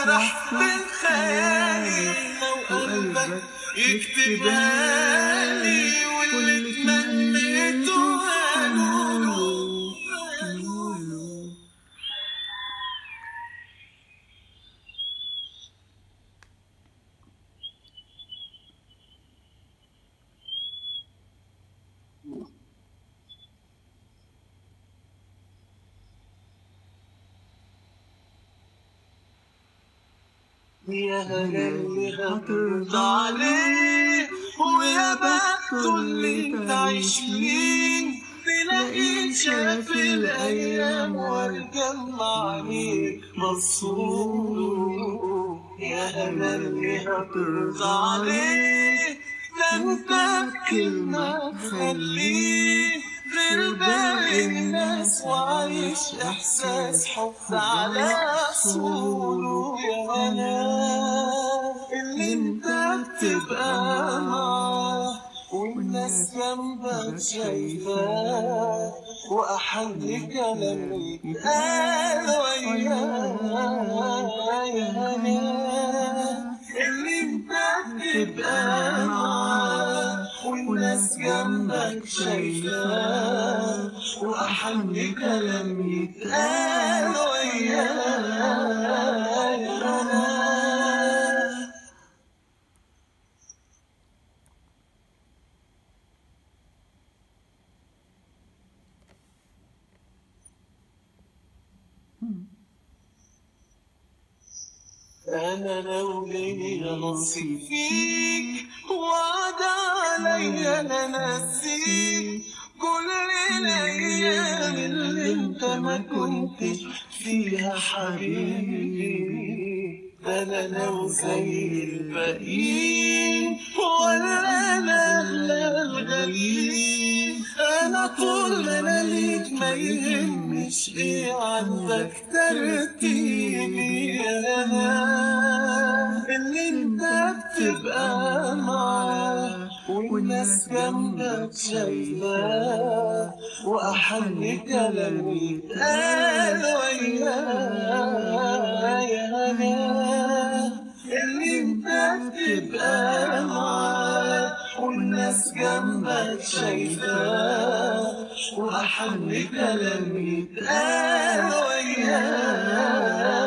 سرح بين خيالي لو قلبك يكتبها لي واللي تمنيته قالوا له يا هلا اللي هترضى عليه ويا بخت اللي تعيش ليه تلاقي شاف الايام والجمع عليك مصروف يا هلا اللي هترضى عليه ده انت بكلمة تخليه غير باقي الناس وعايش احساس حب على اصوله يا هلا اللي انت بتبقى معاه والناس جنبك شايفاه واحل كلام يتقال وياه يا هلا اللي انت بتبقى معاه والناس جنبك شايفاه واحل كلام يتقال وياه يا هلا أنا لو ليا نصيب فيك وعد عليا أنا نسيك كل الأيام اللي أنت ما كنتش فيها حبيبي أنا لو زي الباقيين ولا أنا أغلى الغاليين أنا طول ما أنا ليك ما يهمش إيه عندك ترتيبي يا أنا اللي أنت بتبقى معاه والناس جنبك شايفاه وأحل كلام يتقال وياه يا أنا اللي أنت بتبقى معاه والناس جنبك شايفاه وأحل كلام يتقال وياه